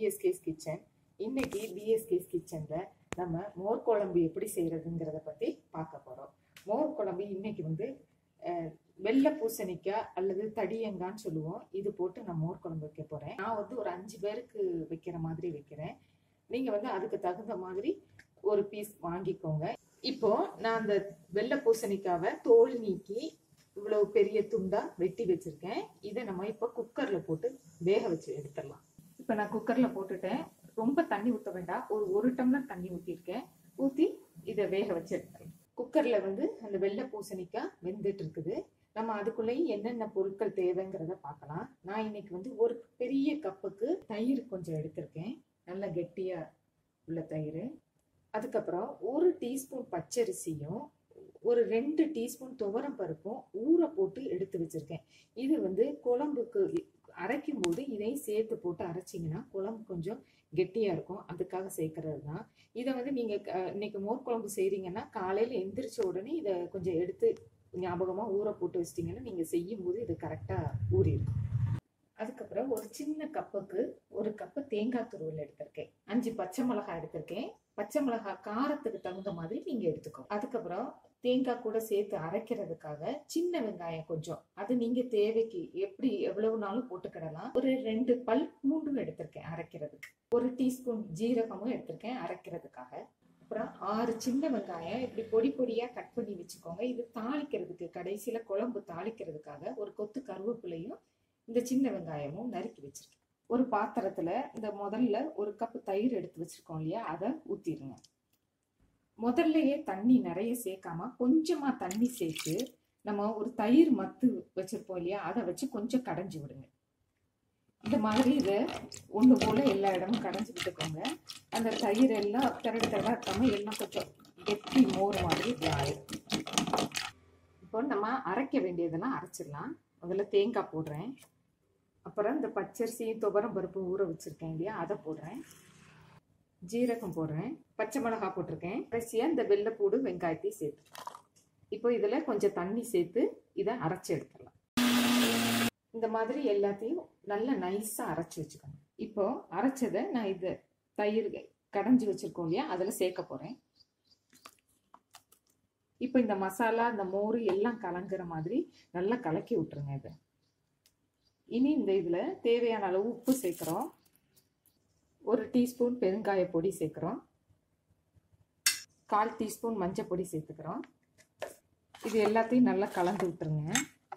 பிஎஸ்கேஸ் kitchen இன்னைக்கு பிஎஸ்கேஸ் கிச்சனில் நம்ம மோர் குழம்பு எப்படி செய்கிறதுங்கிறத பற்றி பார்க்க போகிறோம் மோர் குழம்பு இன்னைக்கு வந்து அஹ், வெள்ளை பூசணிக்காய் அல்லது தடியங்கான்னு சொல்லுவோம் இது போட்டு நான் மோர் குழம்பு வைக்க போகிறேன் நான் வந்து ஒரு அஞ்சு பேருக்கு வைக்கிற மாதிரி வைக்கிறேன் நீங்கள் வந்து அதுக்கு தகுந்த மாதிரி ஒரு பீஸ் வாங்கிக்கோங்க இப்போ நான் அந்த வெள்ளை பூசணிக்காவை தோல் நீக்கி இவ்வளவு பெரிய துண்டா வெட்டி வச்சிருக்கேன் இதை நம்ம இப்போ குக்கர்ல போட்டு வேக வச்சு எடுத்துடலாம் இப்போ நான் குக்கர்ல போட்டுட்டேன் ரொம்ப தண்ணி ஊற்ற வேண்டாம் ஒரு ஒரு டம்ளர் தண்ணி ஊற்றிருக்கேன் ஊற்றி இதை வேக வச்சு எடுத்துடலாம் குக்கர்ல வந்து அந்த வெள்ளை பூசணிக்காய் வெந்துட்டு இருக்குது நம்ம அதுக்குள்ளேயும் என்னென்ன பொருட்கள் தேவைங்கிறத பார்க்கலாம் நான் இன்னைக்கு வந்து ஒரு பெரிய கப்புக்கு தயிர் கொஞ்சம் எடுத்திருக்கேன் நல்ல கெட்டியா உள்ள தயிர் அதுக்கப்புறம் ஒரு டீஸ்பூன் பச்சரிசியும் ஒரு ரெண்டு டீஸ்பூன் துவரம் பருப்பும் ஊற போட்டு எடுத்து வச்சிருக்கேன் இது வந்து குழம்புக்கு அரைக்கும் போது இதையும் சேர்த்து போட்டு அரைச்சிங்கன்னா குழம்பு கொஞ்சம் கெட்டியாக இருக்கும் அதுக்காக சேர்க்கறது தான் இதை வந்து நீங்கள் இன்னைக்கு மோர் குழம்பு செய்கிறீங்கன்னா காலையில் எந்திரிச்ச உடனே இதை கொஞ்சம் எடுத்து ஞாபகமாக ஊற போட்டு வச்சிட்டிங்கன்னா நீங்கள் செய்யும்போது இது கரெக்டாக ஊறிடும் அதுக்கப்புறம் ஒரு சின்ன கப்புக்கு ஒரு கப்பு தேங்காய் துருவல் எடுத்திருக்கேன் அஞ்சு பச்சை மிளகாய் எடுத்திருக்கேன் பச்சை மிளகாய் காரத்துக்கு தகுந்த மாதிரி நீங்க எடுத்துக்கோ அதுக்கப்புறம் தேங்காய் கூட சேர்த்து அரைக்கிறதுக்காக சின்ன வெங்காயம் கொஞ்சம் அது நீங்க தேவைக்கு எப்படி எவ்வளவு நாளும் போட்டுக்கிடலாம் ஒரு ரெண்டு பல் பூண்டும் எடுத்திருக்கேன் அரைக்கிறதுக்கு ஒரு டீஸ்பூன் ஜீரகமும் எடுத்திருக்கேன் அரைக்கிறதுக்காக அப்புறம் ஆறு சின்ன வெங்காயம் இப்படி பொடி பொடியா கட் பண்ணி வச்சுக்கோங்க இது தாளிக்கிறதுக்கு கடைசியில குழம்பு தாளிக்கிறதுக்காக ஒரு கொத்து கருவேப்பிலையும் இந்த சின்ன வெங்காயமும் நறுக்கி வச்சிருக்கேன் ஒரு பாத்திரத்துல இந்த முதல்ல ஒரு கப் தயிர் எடுத்து வச்சிருக்கோம் இல்லையா அதை ஊத்திடுங்க முதல்லயே தண்ணி நிறைய சேர்க்காம கொஞ்சமா தண்ணி சேர்த்து நம்ம ஒரு தயிர் மத்து வச்சிருப்போம் இல்லையா அதை வச்சு கொஞ்சம் கடைஞ்சி விடுங்க இந்த மாதிரி இதை ஒன்று போல எல்லா இடமும் கடைஞ்சி விட்டுக்கோங்க அந்த தயிர் எல்லாம் திரடு திரடா இருக்காம எல்லாம் கொஞ்சம் கெட்டி மோர் மாதிரி இப்படி ஆயிடும் இப்போ நம்ம அரைக்க வேண்டியதெல்லாம் அரைச்சிடலாம் முதல்ல தேங்காய் போடுறேன் அப்புறம் இந்த பச்சரிசியும் துவரம் பருப்பு ஊற வச்சுருக்கேன் இல்லையா அதை போடுறேன் ஜீரகம் போடுறேன் பச்சை மிளகாய் போட்டிருக்கேன் கடைசியாக இந்த வெள்ளைப்பூடு வெங்காயத்தையும் சேர்த்து இப்போ இதில் கொஞ்சம் தண்ணி சேர்த்து இதை அரைச்சி எடுத்துடலாம் இந்த மாதிரி எல்லாத்தையும் நல்லா நைஸாக அரைச்சி வச்சுக்கணும் இப்போ அரைச்சதை நான் இதை தயிர் கடைஞ்சி வச்சுருக்கோம் இல்லையா அதில் சேர்க்க போகிறேன் இப்போ இந்த மசாலா இந்த மோர் எல்லாம் கலங்குற மாதிரி நல்லா கலக்கி விட்டுருங்க இதை இனி இந்த இதில் தேவையான அளவு உப்பு சேர்க்குறோம் ஒரு டீஸ்பூன் பெருங்காய பொடி சேர்க்குறோம் கால் டீஸ்பூன் மஞ்சள் பொடி சேர்த்துக்கிறோம் இது எல்லாத்தையும் நல்லா கலந்து விட்டுருங்க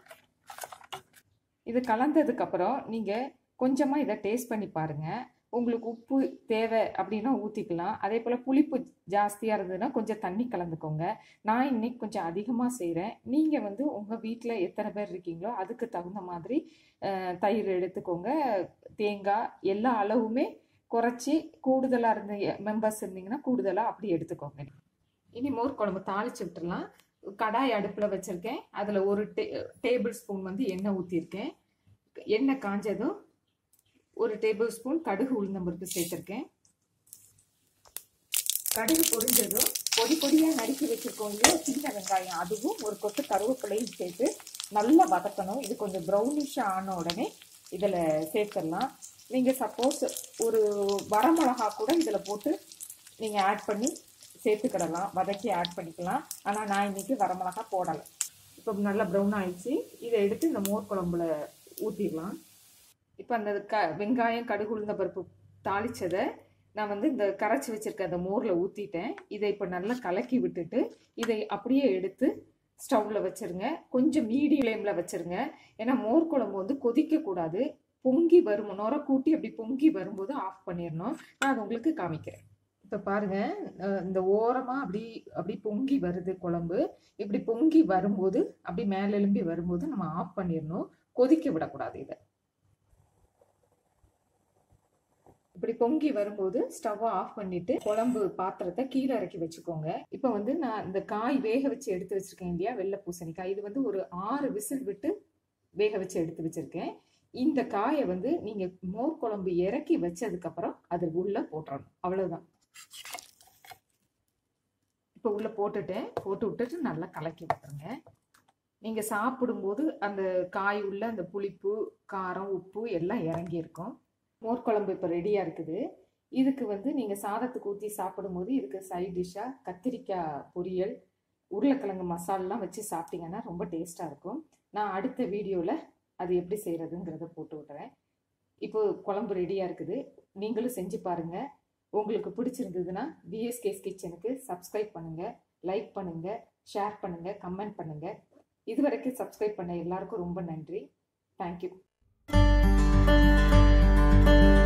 இது கலந்ததுக்கப்புறம் நீங்கள் கொஞ்சமாக இதை டேஸ்ட் பண்ணி பாருங்கள் உங்களுக்கு உப்பு தேவை அப்படின்னா ஊற்றிக்கலாம் அதே போல் புளிப்பு ஜாஸ்தியாக இருந்ததுன்னா கொஞ்சம் தண்ணி கலந்துக்கோங்க நான் இன்னைக்கு கொஞ்சம் அதிகமாக செய்கிறேன் நீங்கள் வந்து உங்கள் வீட்டில் எத்தனை பேர் இருக்கீங்களோ அதுக்கு தகுந்த மாதிரி தயிர் எடுத்துக்கோங்க தேங்காய் எல்லா அளவுமே குறைச்சி கூடுதலாக இருந்த மெம்பர்ஸ் இருந்தீங்கன்னா கூடுதலாக அப்படி எடுத்துக்கோங்க இனி மோர் குழம்பு தாளிச்சு விட்டுடலாம் கடாய் அடுப்பில் வச்சுருக்கேன் அதில் ஒரு டே டேபிள் ஸ்பூன் வந்து எண்ணெய் ஊற்றிருக்கேன் எண்ணெய் காஞ்சதும் ஒரு டேபிள் ஸ்பூன் கடுகு உளுந்தம்பருப்பு சேர்த்துருக்கேன் கடுகு பொரிஞ்சதும் பொடி பொடியாக நறுக்கி வச்சுருக்கோம் இல்லையா சின்ன வெங்காயம் அதுவும் ஒரு கொத்து கருவேப்பிலையும் சேர்த்து நல்லா வதக்கணும் இது கொஞ்சம் ப்ரௌனிஷாக ஆன உடனே இதில் சேர்த்துடலாம் நீங்கள் சப்போஸ் ஒரு வரமிளகா கூட இதில் போட்டு நீங்கள் ஆட் பண்ணி சேர்த்துக்கிடலாம் வதக்கி ஆட் பண்ணிக்கலாம் ஆனால் நான் இன்றைக்கி வரமிளகா போடலை இப்போ நல்லா ப்ரௌன் ஆயிடுச்சு இதை எடுத்து இந்த மோர் குழம்புல ஊற்றிடலாம் இப்போ அந்த க வெங்காயம் கடுகு உளுந்த பருப்பு தாளித்ததை நான் வந்து இந்த கரைச்சி வச்சுருக்க அந்த மோரில் ஊற்றிட்டேன் இதை இப்போ நல்லா கலக்கி விட்டுட்டு இதை அப்படியே எடுத்து ஸ்டவ்வில் வச்சுருங்க கொஞ்சம் மீடியம் ஃப்ளேமில் வச்சுருங்க ஏன்னா மோர் குழம்பு வந்து கொதிக்கக்கூடாது பொங்கி வரும் நுர கூட்டி அப்படி பொங்கி வரும்போது ஆஃப் பண்ணிடணும் நான் அது உங்களுக்கு காமிக்கிறேன் இப்போ பாருங்கள் இந்த ஓரமாக அப்படி அப்படி பொங்கி வருது குழம்பு இப்படி பொங்கி வரும்போது அப்படி மேலே எழும்பி வரும்போது நம்ம ஆஃப் பண்ணிடணும் கொதிக்க விடக்கூடாது இதை இப்படி பொங்கி வரும்போது ஸ்டவ்வை ஆஃப் பண்ணிட்டு குழம்பு பாத்திரத்தை கீழே இறக்கி வச்சுக்கோங்க இப்போ வந்து நான் இந்த காய் வேக வச்சு எடுத்து வச்சிருக்கேன் இல்லையா வெள்ளை பூசணிக்காய் இது வந்து ஒரு ஆறு விசில் விட்டு வேக வச்சு எடுத்து வச்சிருக்கேன் இந்த காயை வந்து நீங்க மோர் குழம்பு இறக்கி வச்சதுக்கு அப்புறம் அது உள்ள போட்டுறணும் அவ்வளவுதான் இப்போ உள்ள போட்டுட்டேன் போட்டு விட்டுட்டு நல்லா கலக்கி விட்டுருங்க நீங்க சாப்பிடும்போது அந்த காய் உள்ள அந்த புளிப்பு காரம் உப்பு எல்லாம் இறங்கி இருக்கும் மோர் குழம்பு இப்போ ரெடியாக இருக்குது இதுக்கு வந்து நீங்கள் சாதத்துக்கு ஊற்றி சாப்பிடும்போது இதுக்கு சைட் டிஷ்ஷாக கத்திரிக்காய் பொரியல் உருளைக்கிழங்கு மசாலெலாம் வச்சு சாப்பிட்டீங்கன்னா ரொம்ப டேஸ்ட்டாக இருக்கும் நான் அடுத்த வீடியோவில் அது எப்படி செய்கிறதுங்கிறத போட்டு விட்றேன் இப்போ குழம்பு ரெடியாக இருக்குது நீங்களும் செஞ்சு பாருங்கள் உங்களுக்கு பிடிச்சிருந்ததுன்னா பிஎஸ்கேஸ் கிச்சனுக்கு சப்ஸ்கிரைப் பண்ணுங்கள் லைக் பண்ணுங்கள் ஷேர் பண்ணுங்கள் கமெண்ட் பண்ணுங்கள் இது வரைக்கும் சப்ஸ்கிரைப் பண்ண எல்லாருக்கும் ரொம்ப நன்றி தேங்க்யூ